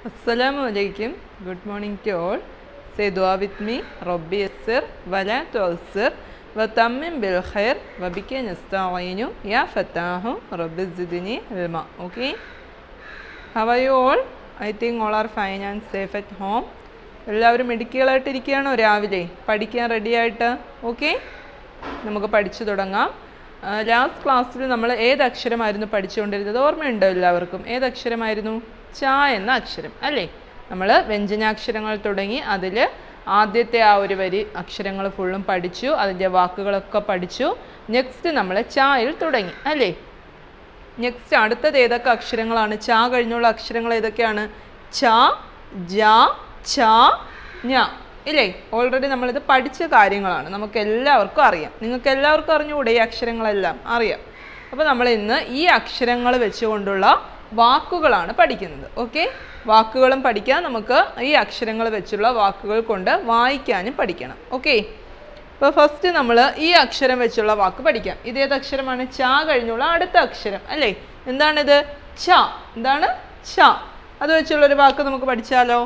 Assalamu alaikum. Good morning to all. Say dua with me. Rabbi yassir wa la tu'assir wa tammim bil khair wa bika nasta'inu ya fatahu rabbi zidni ilma. Okay? How are you all? I think all are fine and safe at home. എല്ലാവരും മിടുക്കികളായിട്ട് ഇരിക്കുകയാണോ രാവിലെ പഠിക്കാൻ ready ആയിട്ട് okay നമുക്ക് പഠിച്ചു തുടങ്ങാം last ക്ലാസ്സിൽ നമ്മൾ ഏത് അക്ഷരമായിരുന്നു പഠിച്ചുകൊണ്ടിരുന്നത് ഓർമ്മയുണ്ടോ എല്ലാവർക്കും ഏത് അക്ഷരമായിരുന്നു ച എന്ന അക്ഷരം അല്ലേ നമ്മൾ വ്യഞ്ജനാക്ഷരങ്ങൾ തുടങ്ങി അതിൽ ആദ്യത്തെ ആ ഒരു വരി അക്ഷരങ്ങൾ ഫുള്ളും പഠിച്ചു അതിൻ്റെ വാക്കുകളൊക്കെ പഠിച്ചു നെക്സ്റ്റ് നമ്മൾ ചായിൽ തുടങ്ങി അല്ലേ നെക്സ്റ്റ് അടുത്തത് ഏതൊക്കെ അക്ഷരങ്ങളാണ് ച കഴിഞ്ഞുള്ള അക്ഷരങ്ങൾ ഏതൊക്കെയാണ് ച ജ ച ഞ ഇല്ലേ ഓൾറെഡി നമ്മളിത് പഠിച്ച കാര്യങ്ങളാണ് നമുക്ക് എല്ലാവർക്കും അറിയാം നിങ്ങൾക്ക് എല്ലാവർക്കും അറിഞ്ഞുകൂടെ ഈ അക്ഷരങ്ങളെല്ലാം അറിയാം അപ്പോൾ നമ്മൾ ഇന്ന് ഈ അക്ഷരങ്ങൾ വെച്ചുകൊണ്ടുള്ള വാക്കുകളാണ് പഠിക്കുന്നത് ഓക്കെ വാക്കുകളും പഠിക്കാൻ നമുക്ക് ഈ അക്ഷരങ്ങൾ വെച്ചുള്ള വാക്കുകൾ കൊണ്ട് വായിക്കാനും പഠിക്കണം ഓക്കെ അപ്പോൾ ഫസ്റ്റ് നമ്മൾ ഈ അക്ഷരം വെച്ചുള്ള വാക്ക് പഠിക്കാം ഇതേത് അക്ഷരമാണ് ച കഴിഞ്ഞുള്ള അടുത്ത അക്ഷരം അല്ലേ എന്താണിത് ച എന്താണ് ച അത് വെച്ചുള്ള ഒരു വാക്ക് നമുക്ക് പഠിച്ചാലോ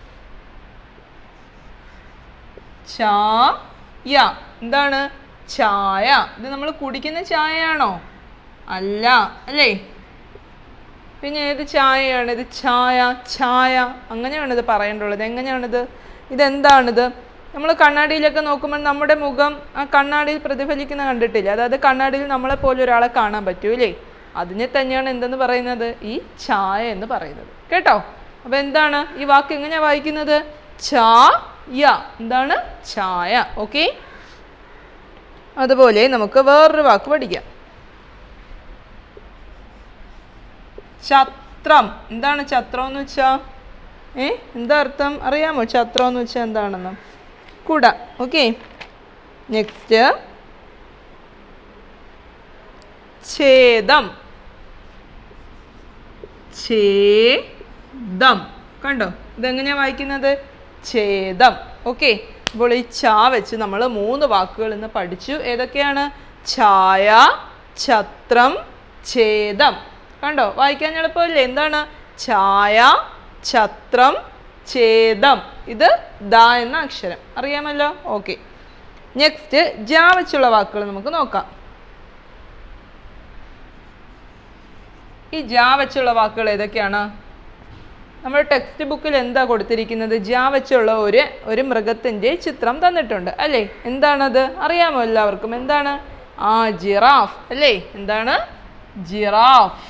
ചായ എന്താണ് ചായ ഇത് നമ്മൾ കുടിക്കുന്ന ചായയാണോ അല്ല അല്ലേ പിന്നെ ഏത് ചായയാണ് ഇത് ചായ ചായ അങ്ങനെയാണ് ഇത് പറയേണ്ടുള്ളത് എങ്ങനെയാണിത് ഇതെന്താണിത് നമ്മൾ കണ്ണാടിയിലൊക്കെ നോക്കുമ്പോൾ നമ്മുടെ മുഖം ആ കണ്ണാടിയിൽ പ്രതിഫലിക്കുന്ന കണ്ടിട്ടില്ല അതായത് കണ്ണാടിയിൽ നമ്മളെ പോലെ ഒരാളെ കാണാൻ പറ്റൂലേ അതിനെ തന്നെയാണ് എന്തെന്ന് പറയുന്നത് ഈ ചായ എന്ന് പറയുന്നത് കേട്ടോ അപ്പോൾ എന്താണ് ഈ വാക്ക് എങ്ങനെയാണ് വായിക്കുന്നത് ചായ എന്താണ് ചായ ഓക്കെ അതുപോലെ നമുക്ക് വേറൊരു വാക്ക് പഠിക്കാം ഛത്രം എന്താണ് ഛത്രം എന്ന് വെച്ചാ ഏ എന്താ അർത്ഥം അറിയാമോ ഛത്രം എന്ന് വെച്ചാൽ എന്താണെന്ന് കുട ഓക്കെ നെക്സ്റ്റ് ഛേദം ഛേദം കണ്ടോ ഇതെങ്ങനെയാ വായിക്കുന്നത് ഛേദം ഓക്കെ അപ്പോൾ ഈ ചാ വെച്ച് നമ്മൾ മൂന്ന് വാക്കുകൾ ഇന്ന് പഠിച്ചു ഏതൊക്കെയാണ് ഛായ ഛത്രം ഛേദം കണ്ടോ വായിക്കാൻ എളുപ്പമല്ലേ എന്താണ് ഛായ ഛത്രം ഛേദം ഇത് ദ എന്ന അക്ഷരം അറിയാമല്ലോ ഓക്കെ നെക്സ്റ്റ് ജാ വെച്ചുള്ള വാക്കുകൾ നമുക്ക് നോക്കാം ഈ ജാ വെച്ചുള്ള വാക്കുകൾ ഏതൊക്കെയാണ് നമ്മുടെ ടെക്സ്റ്റ് ബുക്കിൽ എന്താ കൊടുത്തിരിക്കുന്നത് ജാ വെച്ചുള്ള ഒരു ഒരു മൃഗത്തിൻ്റെ ചിത്രം തന്നിട്ടുണ്ട് അല്ലേ എന്താണത് അറിയാമോ എല്ലാവർക്കും എന്താണ് ആ ജിറാഫ് അല്ലേ എന്താണ് ജിറാഫ്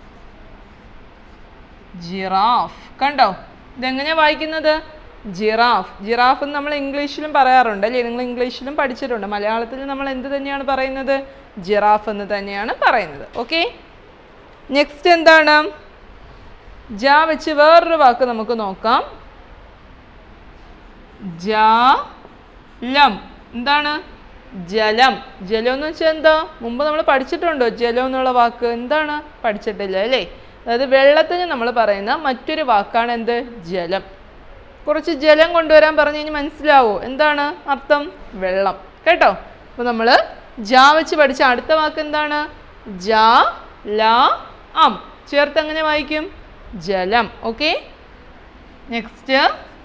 ജിറാഫ് കണ്ടോ ഇതെങ്ങനെയാ വായിക്കുന്നത് ജിറാഫ് ജിറാഫ് എന്ന് നമ്മൾ ഇംഗ്ലീഷിലും പറയാറുണ്ട് അല്ലേ നിങ്ങൾ ഇംഗ്ലീഷിലും പഠിച്ചിട്ടുണ്ട് മലയാളത്തിൽ നമ്മൾ എന്ത് തന്നെയാണ് പറയുന്നത് ജിറാഫ് എന്ന് തന്നെയാണ് പറയുന്നത് ഓക്കെ നെക്സ്റ്റ് എന്താണ് ജ വെച്ച് വേറൊരു വാക്ക് നമുക്ക് നോക്കാം ജലം എന്താണ് ജലം ജലം എന്ന് വെച്ചാൽ എന്താ മുമ്പ് നമ്മൾ പഠിച്ചിട്ടുണ്ടോ ജലം എന്നുള്ള വാക്ക് എന്താണ് പഠിച്ചിട്ടില്ല അല്ലേ അതായത് വെള്ളത്തിന് നമ്മൾ പറയുന്ന മറ്റൊരു വാക്കാണ് എന്ത് ജലം കുറച്ച് ജലം കൊണ്ടുവരാൻ പറഞ്ഞു കഴിഞ്ഞാൽ മനസ്സിലാവോ എന്താണ് അർത്ഥം വെള്ളം കേട്ടോ അപ്പോൾ നമ്മൾ ജ വെച്ച് പഠിച്ച അടുത്ത വാക്ക് എന്താണ് ജ ല അം ചേർത്ത് എങ്ങനെ വായിക്കും ജലം ഓക്കെ നെക്സ്റ്റ്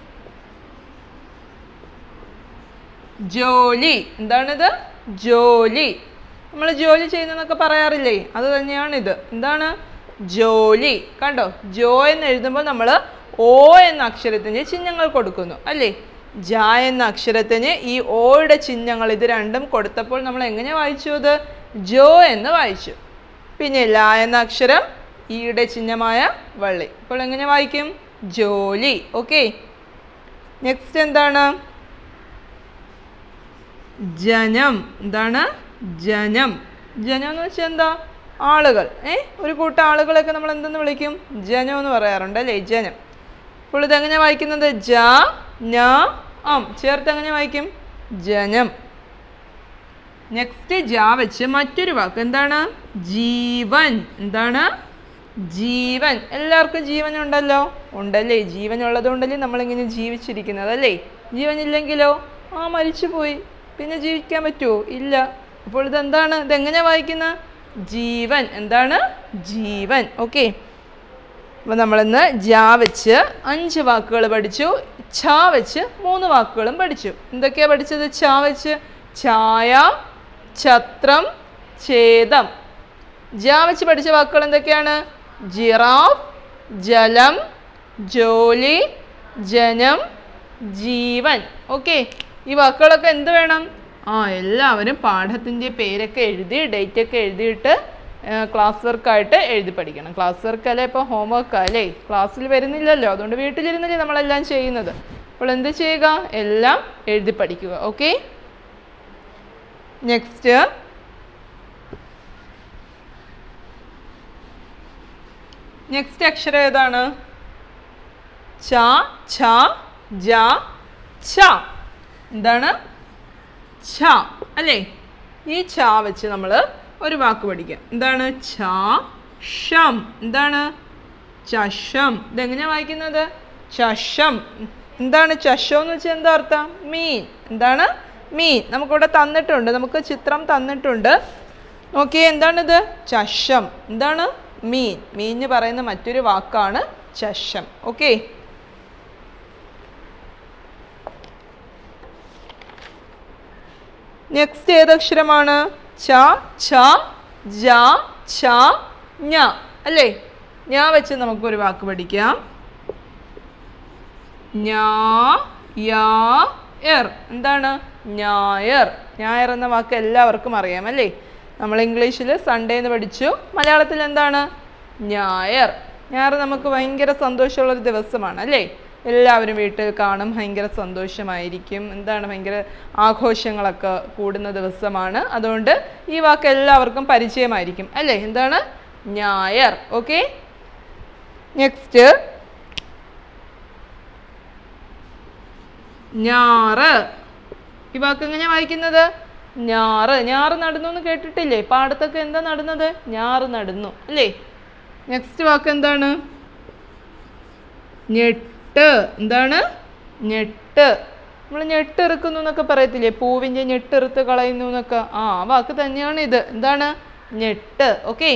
ജോലി എന്താണിത് ജോലി നമ്മൾ ജോലി ചെയ്യുന്നതെന്നൊക്കെ പറയാറില്ലേ അത് തന്നെയാണ് ഇത് എന്താണ് ജോലി കണ്ടോ ജോ എന്ന് എഴുതുമ്പോൾ നമ്മൾ ഓ എന്ന അക്ഷരത്തിന് ചിഹ്നങ്ങൾ കൊടുക്കുന്നു അല്ലേ ജ എന്ന അക്ഷരത്തിന് ഈ ഓയുടെ ചിഹ്നങ്ങൾ ഇത് രണ്ടും കൊടുത്തപ്പോൾ നമ്മൾ എങ്ങനെ വായിച്ചു അത് ജോ എന്ന് വായിച്ചു പിന്നെ ല എന്ന അക്ഷരം ഈയുടെ ചിഹ്നമായ വള്ളി അപ്പോൾ എങ്ങനെ വായിക്കും ജോലി ഓക്കെ നെക്സ്റ്റ് എന്താണ് ജനം എന്താണ് ജനം ജനം എന്ന് വെച്ചാൽ എന്താ ആളുകൾ ഏ ഒരു കൂട്ടം ആളുകളൊക്കെ നമ്മൾ എന്തെന്ന് വിളിക്കും ജനം എന്ന് പറയാറുണ്ട് അല്ലേ ജനം അപ്പോൾ ഇതെങ്ങനെ വായിക്കുന്നത് ജ ന അം ചേർത്ത് എങ്ങനെ വായിക്കും ജനം നെക്സ്റ്റ് ജ വെച്ച് മറ്റൊരു വാക്ക് എന്താണ് ജീവൻ എന്താണ് ജീവൻ എല്ലാവർക്കും ജീവൻ ഉണ്ടല്ലോ ഉണ്ടല്ലേ ജീവൻ ഉള്ളതുകൊണ്ടല്ലേ നമ്മളിങ്ങനെ ജീവിച്ചിരിക്കുന്നത് അല്ലേ ജീവൻ ഇല്ലെങ്കിലോ ആ മരിച്ചു പോയി പിന്നെ ജീവിക്കാൻ പറ്റുമോ ഇല്ല അപ്പോൾ ഇതെന്താണ് ഇതെങ്ങനെ വായിക്കുന്ന ജീവൻ എന്താണ് ജീവൻ ഓക്കെ അപ്പോൾ നമ്മളിന്ന് ജാ വെച്ച് അഞ്ച് വാക്കുകൾ പഠിച്ചു ഛ വെച്ച് മൂന്ന് വാക്കുകളും പഠിച്ചു എന്തൊക്കെയാണ് പഠിച്ചത് ഛ വെച്ച് ഛായ ഛത്രം ഛേദം ജ വെച്ച് പഠിച്ച വാക്കുകൾ എന്തൊക്കെയാണ് ജിറാഫ് ജലം ജോലി ജനം ജീവൻ ഓക്കെ ഈ വാക്കുകളൊക്കെ എന്ത് വേണം ആ എല്ലാവരും പാഠത്തിൻ്റെ പേരൊക്കെ എഴുതി ഡേറ്റ് ഒക്കെ എഴുതിയിട്ട് ക്ലാസ് വർക്കായിട്ട് എഴുതി പഠിക്കണം ക്ലാസ് വർക്ക് അല്ലേ ഇപ്പോൾ ഹോംവർക്ക് അല്ലേ ക്ലാസ്സിൽ വരുന്നില്ലല്ലോ അതുകൊണ്ട് വീട്ടിലിരുന്നല്ലേ നമ്മളെല്ലാം ചെയ്യുന്നത് അപ്പോൾ എന്ത് ചെയ്യുക എല്ലാം എഴുതി പഠിക്കുക ഓക്കെ നെക്സ്റ്റ് നെക്സ്റ്റ് അക്ഷരം ഏതാണ് ച ഛ ജ ഛ എന്താണ് ഛ അല്ലേ ഈ ഛ വെച്ച് നമ്മൾ ഒരു വാക്ക് പഠിക്കാം എന്താണ് ഛ ഷം എന്താണ് ചഷം ഇതെങ്ങനെയാണ് വായിക്കുന്നത് ചഷം എന്താണ് ചഷം എന്ന് വെച്ചാൽ എന്താ അർത്ഥം മീൻ എന്താണ് മീൻ നമുക്കിവിടെ തന്നിട്ടുണ്ട് നമുക്ക് ചിത്രം തന്നിട്ടുണ്ട് ഓക്കെ എന്താണിത് ചഷം എന്താണ് മീൻ മീൻ പറയുന്ന മറ്റൊരു വാക്കാണ് ചഷം ഓക്കെ നെക്സ്റ്റ് ഏതക്ഷരമാണ് ച ഛ ജ ഛ ഞ അല്ലേ ഞാ വെച്ച് നമുക്കൊരു വാക്ക് പഠിക്കാം ഞാ യാ എർ എന്താണ് ഞായർ ഞായർ എന്ന വാക്ക് എല്ലാവർക്കും അറിയാം അല്ലേ നമ്മൾ ഇംഗ്ലീഷിൽ സൺഡേ എന്ന് പഠിച്ചു മലയാളത്തിൽ എന്താണ് ഞായർ ഞായർ നമുക്ക് ഭയങ്കര സന്തോഷമുള്ളൊരു ദിവസമാണ് അല്ലേ എല്ലാവരും വീട്ടിൽ കാണും ഭയങ്കര സന്തോഷമായിരിക്കും എന്താണ് ഭയങ്കര ആഘോഷങ്ങളൊക്കെ കൂടുന്ന ദിവസമാണ് അതുകൊണ്ട് ഈ വാക്ക് എല്ലാവർക്കും പരിചയമായിരിക്കും അല്ലേ എന്താണ് ഞായർ ഓക്കെ നെക്സ്റ്റ് ഞാറ് ഈ വാക്ക് എങ്ങനെയാ വായിക്കുന്നത് ഞാറ് ഞാറ് നടന്നു എന്ന് കേട്ടിട്ടില്ലേ പാടത്തൊക്കെ എന്താ നടുന്നത് ഞാറ് നടുന്നു അല്ലേ നെക്സ്റ്റ് വാക്ക് എന്താണ് ഞെട്ട് എന്താണ് ഞെട്ട് നമ്മൾ ഞെട്ടിറുക്കുന്നു എന്നൊക്കെ പറയത്തില്ലേ പൂവിൻ്റെ ഞെട്ടിറുത്ത് കളയുന്നു എന്നൊക്കെ ആ ആ വാക്ക് തന്നെയാണ് ഇത് എന്താണ് ഞെട്ട് ഓക്കെ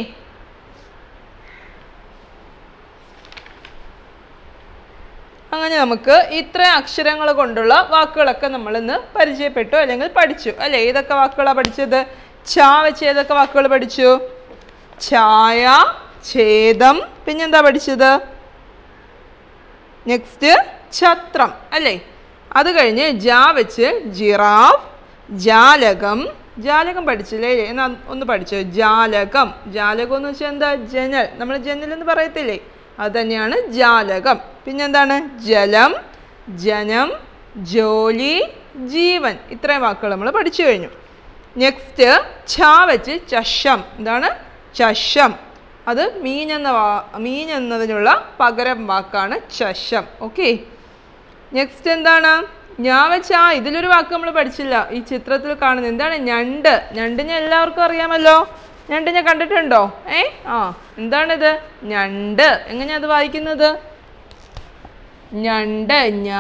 അങ്ങനെ നമുക്ക് ഇത്രയും അക്ഷരങ്ങൾ കൊണ്ടുള്ള വാക്കുകളൊക്കെ നമ്മൾ ഇന്ന് പരിചയപ്പെട്ടു അല്ലെങ്കിൽ പഠിച്ചു അല്ലേ ഏതൊക്കെ വാക്കുകളാണ് പഠിച്ചത് ചാ വെച്ച് ഏതൊക്കെ വാക്കുകൾ പഠിച്ചു ഛായ ഛേദം പിന്നെന്താ പഠിച്ചത് നെക്സ്റ്റ് ഛത്രം അല്ലേ അത് കഴിഞ്ഞ് ജാ വെച്ച് ജിറാഫ് ജാലകം ജാലകം പഠിച്ചില്ലേ എന്നാ ഒന്ന് പഠിച്ചോ ജാലകം ജാലകം എന്ന് വെച്ചാൽ എന്താ ജനൽ നമ്മൾ ജനൽ എന്ന് പറയത്തില്ലേ അത് തന്നെയാണ് ജാലകം പിന്നെന്താണ് ജലം ജനം ജോലി ജീവൻ ഇത്രയും വാക്കുകൾ നമ്മൾ പഠിച്ചു കഴിഞ്ഞു നെക്സ്റ്റ് ഛ വെച്ച് ചഷം എന്താണ് ചഷം അത് മീൻ എന്ന വാ മീൻ എന്നതിനുള്ള പകരം വാക്കാണ് ചഷം ഓക്കെ നെക്സ്റ്റ് എന്താണ് ഞാൻ വെച്ച ആ ഇതിലൊരു വാക്ക് നമ്മൾ പഠിച്ചില്ല ഈ ചിത്രത്തിൽ കാണുന്നത് എന്താണ് ഞണ്ട് ഞണ്ടിനെ എല്ലാവർക്കും അറിയാമല്ലോ ഞണ്ടിനെ കണ്ടിട്ടുണ്ടോ ഏ ആ എന്താണിത് ഞണ്ട് എങ്ങനെയാ അത് വായിക്കുന്നത് ഞണ്ട് ഞാ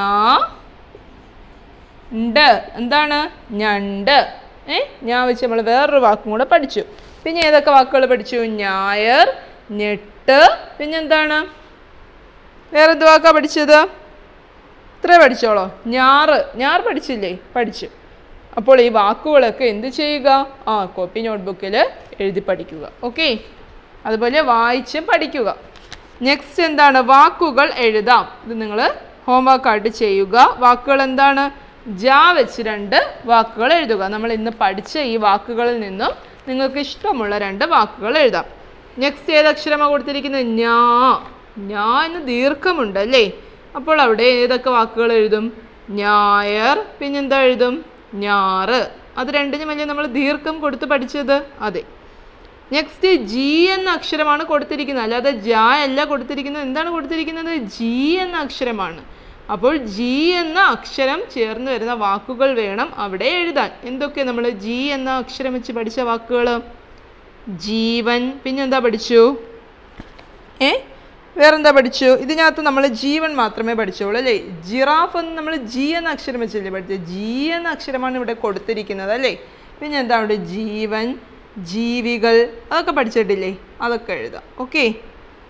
ണ്ട് എന്താണ് ഞണ്ട് ഏ ഞാൻ വെച്ച് നമ്മൾ വേറൊരു വാക്കും കൂടെ പഠിച്ചു പിന്നെ ഏതൊക്കെ വാക്കുകൾ പഠിച്ചു ഞായർ ഞെട്ട് പിന്നെന്താണ് വേറെ എന്ത് വാക്കാ പഠിച്ചത് ഇത്രേ പഠിച്ചോളോ ഞാറ് ഞാറ് പഠിച്ചില്ലേ പഠിച്ചു അപ്പോൾ ഈ വാക്കുകളൊക്കെ എന്ത് ചെയ്യുക ആ കോപ്പി നോട്ട്ബുക്കിൽ എഴുതി പഠിക്കുക ഓക്കെ അതുപോലെ വായിച്ച് പഠിക്കുക നെക്സ്റ്റ് എന്താണ് വാക്കുകൾ എഴുതാം ഇത് നിങ്ങൾ ഹോംവർക്കായിട്ട് ചെയ്യുക വാക്കുകൾ എന്താണ് ജാ വെച്ച് രണ്ട് വാക്കുകൾ എഴുതുക നമ്മൾ ഇന്ന് പഠിച്ച ഈ വാക്കുകളിൽ നിന്നും നിങ്ങൾക്ക് ഇഷ്ടമുള്ള രണ്ട് വാക്കുകൾ എഴുതാം നെക്സ്റ്റ് ഏത് അക്ഷരമാണ് കൊടുത്തിരിക്കുന്നത് ഞാ ഞാ എന്ന് ദീർഘമുണ്ട് അല്ലേ അപ്പോൾ അവിടെ ഏതൊക്കെ വാക്കുകൾ എഴുതും ഞായർ പിന്നെന്താ എഴുതും ഞാറ് അത് രണ്ടിനുമല്ലേ നമ്മൾ ദീർഘം കൊടുത്ത് പഠിച്ചത് അതെ നെക്സ്റ്റ് ജി എന്ന അക്ഷരമാണ് കൊടുത്തിരിക്കുന്നത് അല്ലാതെ ജ അല്ല കൊടുത്തിരിക്കുന്നത് എന്താണ് കൊടുത്തിരിക്കുന്നത് ജി എന്ന അക്ഷരമാണ് അപ്പോൾ ജി എന്ന അക്ഷരം ചേർന്ന് വരുന്ന വാക്കുകൾ വേണം അവിടെ എഴുതാൻ എന്തൊക്കെ നമ്മൾ ജി എന്ന അക്ഷരം വെച്ച് പഠിച്ച വാക്കുകൾ ജീവൻ പിന്നെന്താ പഠിച്ചു ഏ വേറെന്താ പഠിച്ചു ഇതിനകത്ത് നമ്മൾ ജീവൻ മാത്രമേ പഠിച്ചുള്ളൂ അല്ലേ ജിറാഫ് എന്ന് നമ്മൾ ജി എന്ന അക്ഷരം വെച്ചല്ലേ പഠിച്ചത് ജി എന്ന അക്ഷരമാണ് ഇവിടെ കൊടുത്തിരിക്കുന്നത് അല്ലേ പിന്നെ എന്താ ഇവിടെ ജീവൻ ജീവികൾ അതൊക്കെ പഠിച്ചിട്ടില്ലേ അതൊക്കെ എഴുതാം ഓക്കെ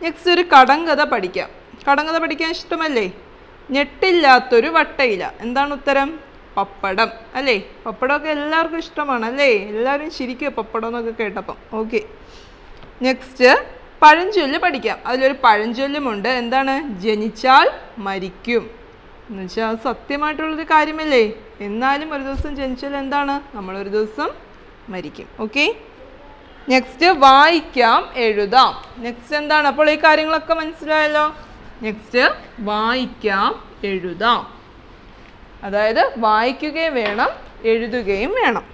നെക്സ്റ്റ് ഒരു കടങ്കഥ പഠിക്കാം കടങ്കഥ പഠിക്കാൻ ഇഷ്ടമല്ലേ ഞെട്ടില്ലാത്തൊരു വട്ടയില എന്താണ് ഉത്തരം പപ്പടം അല്ലേ പപ്പടമൊക്കെ എല്ലാവർക്കും ഇഷ്ടമാണ് അല്ലേ എല്ലാവരും ചിരിക്കുക പപ്പടം എന്നൊക്കെ കേട്ടപ്പം ഓക്കെ നെക്സ്റ്റ് പഴഞ്ചൊല്ല് പഠിക്കാം അതിലൊരു പഴഞ്ചൊല്ലുമുണ്ട് എന്താണ് ജനിച്ചാൽ മരിക്കും എന്നുവെച്ചാൽ അത് സത്യമായിട്ടുള്ളൊരു കാര്യമല്ലേ എന്നാലും ഒരു ദിവസം ജനിച്ചാൽ എന്താണ് നമ്മളൊരു ദിവസം മരിക്കും ഓക്കെ നെക്സ്റ്റ് വായിക്കാം എഴുതാം നെക്സ്റ്റ് എന്താണ് അപ്പോൾ ഈ കാര്യങ്ങളൊക്കെ മനസ്സിലായല്ലോ നെക്സ്റ്റ് വായിക്കാം എഴുതാം അതായത് വായിക്കുകയും വേണം എഴുതുകയും വേണം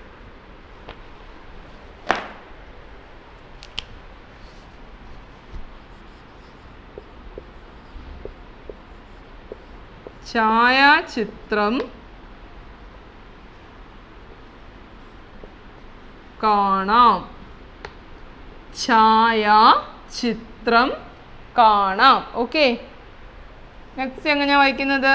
ഛായാചിത്രം കാണാം ഛായാചിത്രം കാണാം ഓക്കെ നെക്സ്റ്റ് എങ്ങനെയാ വായിക്കുന്നത്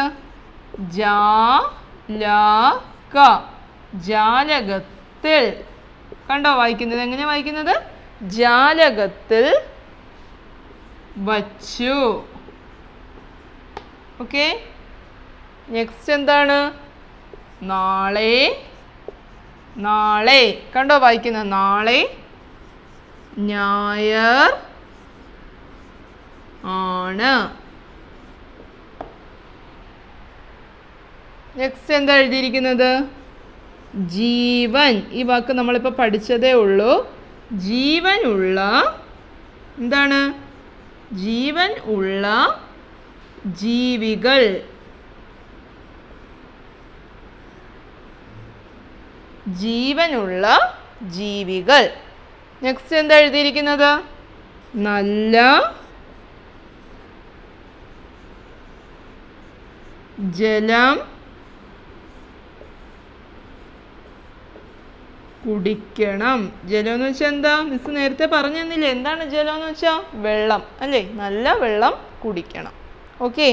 ജാലക ജാലകത്തിൽ കണ്ടോ വായിക്കുന്നത് എങ്ങനെയാ വായിക്കുന്നത് ജാലകത്തിൽ വച്ചു ഓക്കെ നെക്സ്റ്റ് എന്താണ് നാളെ നാളെ കണ്ടോ വായിക്കുന്നത് നാളെ ഞായർ ആണ് നെക്സ്റ്റ് എന്താ എഴുതിയിരിക്കുന്നത് ജീവൻ ഈ വാക്ക് നമ്മളിപ്പോൾ പഠിച്ചതേ ഉള്ളൂ ജീവനുള്ള എന്താണ് ജീവൻ ഉള്ള ജീവികൾ ജീവനുള്ള ജീവികൾ നെക്സ്റ്റ് എന്താ എഴുതിയിരിക്കുന്നത് നല്ല ജലം കുടിക്കണം ജലം എന്ന് വെച്ചാൽ എന്താ മിസ് നേരത്തെ പറഞ്ഞു തന്നില്ലേ എന്താണ് ജലം എന്ന് വെച്ചാൽ വെള്ളം അല്ലേ നല്ല വെള്ളം കുടിക്കണം ഓക്കെ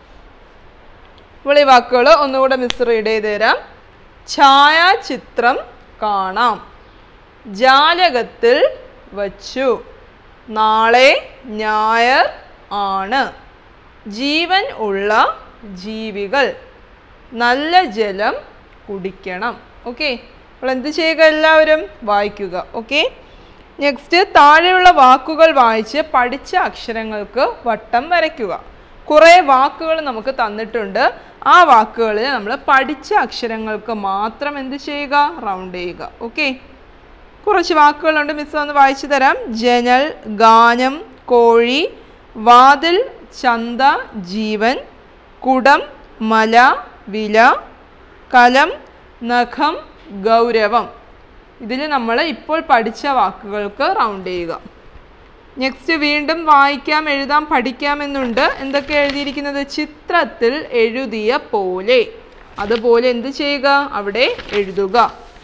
ഇപ്പോൾ ഈ വാക്കുകൾ ഒന്നുകൂടെ മിസ് റീഡ് ചെയ്ത് തരാം ഛായാചിത്രം കാണാം ജാലകത്തിൽ വച്ചു നാളെ ഞായർ ആണ് ജീവൻ ഉള്ള ജീവികൾ നല്ല ജലം കുടിക്കണം ഓക്കെ അപ്പോൾ എന്ത് ചെയ്യുക എല്ലാവരും വായിക്കുക ഓക്കെ നെക്സ്റ്റ് താഴെയുള്ള വാക്കുകൾ വായിച്ച് പഠിച്ച അക്ഷരങ്ങൾക്ക് വട്ടം വരയ്ക്കുക കുറേ വാക്കുകൾ നമുക്ക് തന്നിട്ടുണ്ട് ആ വാക്കുകളിൽ നമ്മൾ പഠിച്ച അക്ഷരങ്ങൾക്ക് മാത്രം എന്ത് ചെയ്യുക റൗണ്ട് ചെയ്യുക ഓക്കെ കുറച്ച് വാക്കുകളുണ്ട് മിസ് ഒന്ന് വായിച്ചു തരാം ജനൽ ഗാനം കോഴി വാതിൽ ചന്ത ജീവൻ കുടം മല വില കലം നഖം ഗൗരവം ഇതിൽ നമ്മൾ ഇപ്പോൾ പഠിച്ച വാക്കുകൾക്ക് റൗണ്ട് ചെയ്യുക നെക്സ്റ്റ് വീണ്ടും വായിക്കാം എഴുതാം പഠിക്കാമെന്നുണ്ട് എന്തൊക്കെ എഴുതിയിരിക്കുന്നത് ചിത്രത്തിൽ എഴുതിയ പോലെ അതുപോലെ എന്ത് ചെയ്യുക അവിടെ എഴുതുക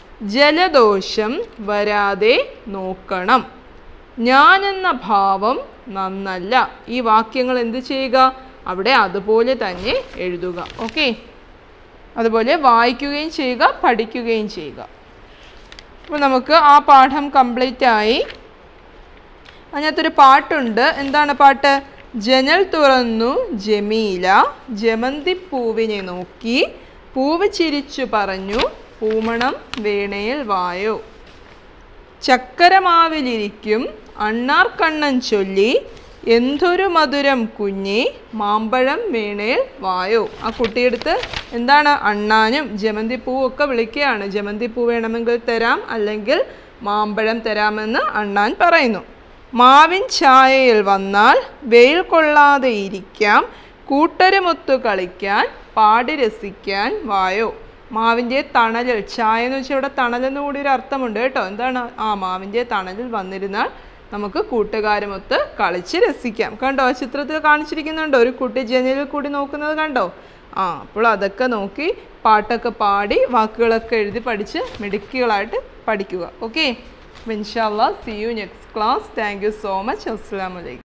ജലദോഷം വരാതെ നോക്കണം ഞാനെന്ന ഭാവം നന്നല്ല ഈ വാക്യങ്ങൾ എന്ത് ചെയ്യുക അവിടെ അതുപോലെ തന്നെ എഴുതുക ഓക്കെ അതുപോലെ വായിക്കുകയും ചെയ്യുക പഠിക്കുകയും ചെയ്യുക അപ്പോൾ നമുക്ക് ആ പാഠം കംപ്ലീറ്റ് ആയി അതിനകത്തൊരു പാട്ടുണ്ട് എന്താണ് പാട്ട് ജനൽ തുറന്നു ജമീല ജമന്തിപ്പൂവിനെ നോക്കി പൂവ് ചിരിച്ചു പറഞ്ഞു പൂമണം വേണയിൽ വായോ ചക്കരമാവിലിരിക്കും അണ്ണാർക്കണ്ണൻ ചൊല്ലി എന്തൊരു മധുരം കുഞ്ഞി മാമ്പഴം വീണേൽ വായോ ആ കുട്ടിയെടുത്ത് എന്താണ് അണ്ണാനും ജമന്തിപ്പൂവും ഒക്കെ വിളിക്കുകയാണ് ജമന്തിപ്പൂ വേണമെങ്കിൽ തരാം അല്ലെങ്കിൽ മാമ്പഴം തരാമെന്ന് അണ്ണാൻ പറയുന്നു മാവിൻ ഛായയിൽ വന്നാൽ വെയിൽ കൊള്ളാതെ ഇരിക്കാം കൂട്ടരുമൊത്തു കളിക്കാൻ പാടി രസിക്കാൻ വായോ മാവിൻ്റെ തണലിൽ ചായ എന്ന് വെച്ചാൽ ഇവിടെ തണലെന്ന് കൂടി ഒരു അർത്ഥമുണ്ട് കേട്ടോ എന്താണ് ആ മാവിൻ്റെ തണലിൽ വന്നിരുന്നാൽ നമുക്ക് കൂട്ടുകാരുമൊത്ത് കളിച്ച് രസിക്കാം കണ്ടോ ആ ചിത്രത്തിൽ കാണിച്ചിരിക്കുന്നുണ്ടോ ഒരു കുട്ടി ജനലിൽ കൂടി നോക്കുന്നത് കണ്ടോ ആ അപ്പോൾ അതൊക്കെ നോക്കി പാട്ടൊക്കെ പാടി വാക്കുകളൊക്കെ എഴുതി പഠിച്ച് മിടുക്കികളായിട്ട് പഠിക്കുക ഓക്കെ ഇൻഷാല്ല see you next class thank you so much അസ്സാം വലൈക്കും